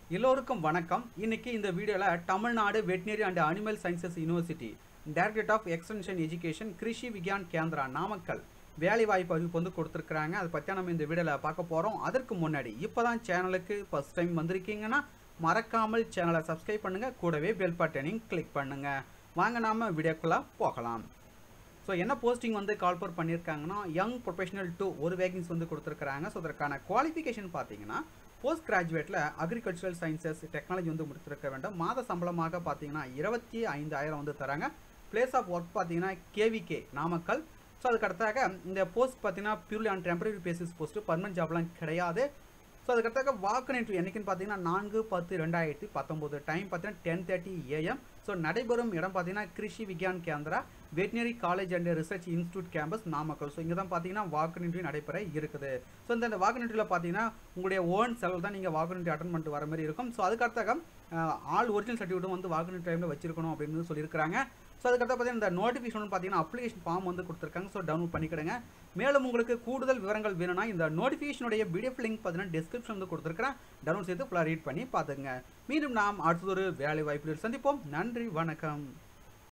எல்லோருக்கும் வணக்கம் இன்னைக்கு இந்த வீடியோவில் Tamil Nadu veterinary and animal sciences university directorate of extension education Krishi Vigyan Kendra Namakkal வேலை வாய்ப்பு அறிவிப்பு வந்து கொடுத்துருக்குறாங்க அதை பற்றி நம்ம இந்த வீடியோவில் பார்க்க போகிறோம் அதற்கு முன்னாடி இப்போ தான் சேனலுக்கு ஃபஸ்ட் டைம் வந்திருக்கீங்கன்னா மறக்காமல் சேனலை சப்ஸ்கிரைப் பண்ணுங்கள் கூடவே பெல் பட்டனையும் கிளிக் பண்ணுங்கள் வாங்க நாம வீடியோக்குள்ளே போகலாம் ஸோ என்ன போஸ்டிங் வந்து கால்பர் பண்ணியிருக்காங்கன்னா யங் ப்ரொஃபஷனல் டூ ஒரு வேகன்ஸ் வந்து கொடுத்துருக்காங்க ஸோ அதற்கான குவாலிஃபிகேஷன் பார்த்தீங்கன்னா போஸ்ட் கிராஜுவேட்டில் அக்ரிகல்ச்சரல் சயின்சஸ் டெக்னாலஜி வந்து முடித்திருக்க வேண்டும் மாத சம்பளமாக பார்த்தீங்கன்னா இருபத்தி ஐந்தாயிரம் வந்து தராங்க பிளேஸ் ஆஃப் ஒர்க் பார்த்தீங்கன்னா கேவிகே நாமக்கல் ஸோ அதுக்கு அடுத்தாக இந்த போஸ்ட் பார்த்தீங்கன்னா purely on temporary basis post permanent ஜாப்லாம் கிடையாது ஸோ அதுக்கடுத்தாக வாக்கு இன்டர்வியூ என்னைக்குன்னு பார்த்தீங்கன்னா நான்கு பத்து ரெண்டாயிரத்தி பத்தொம்போது டைம் பார்த்தீங்கன்னா டென் தேர்ட்டி ஏஎம் ஸோ நடைபெறும் இடம் பார்த்தீங்கன்னா Krishi Vigyan Kendra veterinary college and research institute campus Namakkal so இங்கே தான் பார்த்தீங்கன்னா வாக்கு இன்டர்வியூ நடைபெற இருக்குது ஸோ இந்த இந்த வாக்கு இன்டர்வியூவில் பார்த்தீங்கன்னா உங்களுடைய ஓன் செலவு தான் நீங்கள் வாக்கு இன்டர்வியூ அட்டன் பண்ணிட்டு வர மாதிரி இருக்கும் ஸோ அதுக்கடுத்தாக ஆல் ஒரிஜினல் சர்டிஃபிகேட்டும் வந்து வாக்கு டைமில் வச்சிருக்கணும் அப்படின்னு சொல்லியிருக்காங்க ஸோ அதுக்கடுத்து பார்த்தீங்கன்னா இந்த நோட்டிஃபிகேஷன் பார்த்தீங்கன்னா அப்ளிகேஷன் ஃபார்ம் வந்து கொடுத்துருக்காங்க ஸோ டவுன்லோட் பண்ணிக்கிடுங்க மேலும் உங்களுக்கு கூடுதல் விவரங்கள் வேணும்னா இந்த நோட்டிஃபிகேஷனுடைய பிடிஎஃப் லிங்க் பார்த்தீங்கன்னா டிஸ்கிரிப்ஷன் வந்து கொடுத்துருக்கிறேன் டவுன்லோட் செய்து ஃபுல்லாக ரீட் பண்ணி பார்த்துங்க மீண்டும் நாம் அடுத்ததொரு வேலை வாய்ப்புகளில் சந்திப்போம் நன்றி வணக்கம்